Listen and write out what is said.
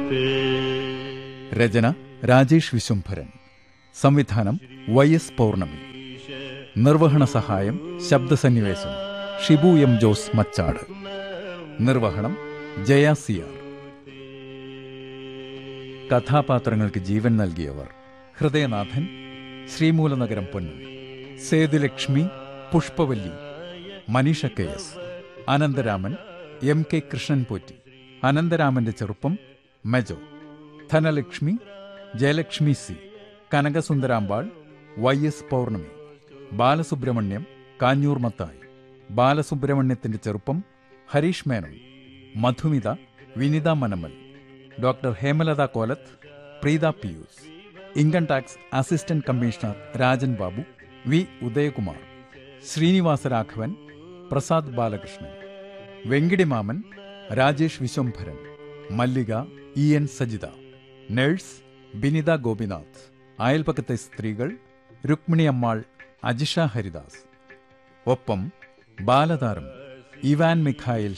രചന രാജേഷ് വിശ്വംഭരൻ സംവിധാനം Y S Pournami നിർവഹണ സഹായം ശബ്ദസന്നിവേശം ഷിബു എം ജോസ് മച്ചാട് നിർവഹണം ജയ സിയാർ കഥാപാത്രങ്ങൾക്ക് ജീവൻ നൽകിയവർ Hridayanathan Sreemoolanagaram Ponnu Sethulakshmi Pushpavalli Maneesha K S Anantharaman M K Krishnan Potti അനന്തരാമന്റെ ചെറുപ്പം Mejo Dhanalakshmi Jayalakshmi C Kanakasundarambal Y S Pournami Balasubramaniam Kanjoor Mathai ബാലസുബ്രഹ്മണ്യത്തിന്റെ ചെറുപ്പം Harish Menon Madhumitha Vinitha Manamal doctor Hemalatha Kolath Preetha Pius income tax assistant commissioner Rajan Babu V Udayakumar Srinivasa Raghavan Prasad Balakrishnan Venkitimaman Rajesh Viswambharan Mallika E N Sajitha nurse Binitha Gopinath അയൽപക്കത്തെ സ്ത്രീകൾ രുക്മിണി അമ്മാൾ അജിഷ ഹരിദാസ് ഒപ്പം ബാലതാരം ഇവാൻ മിഖായിൽ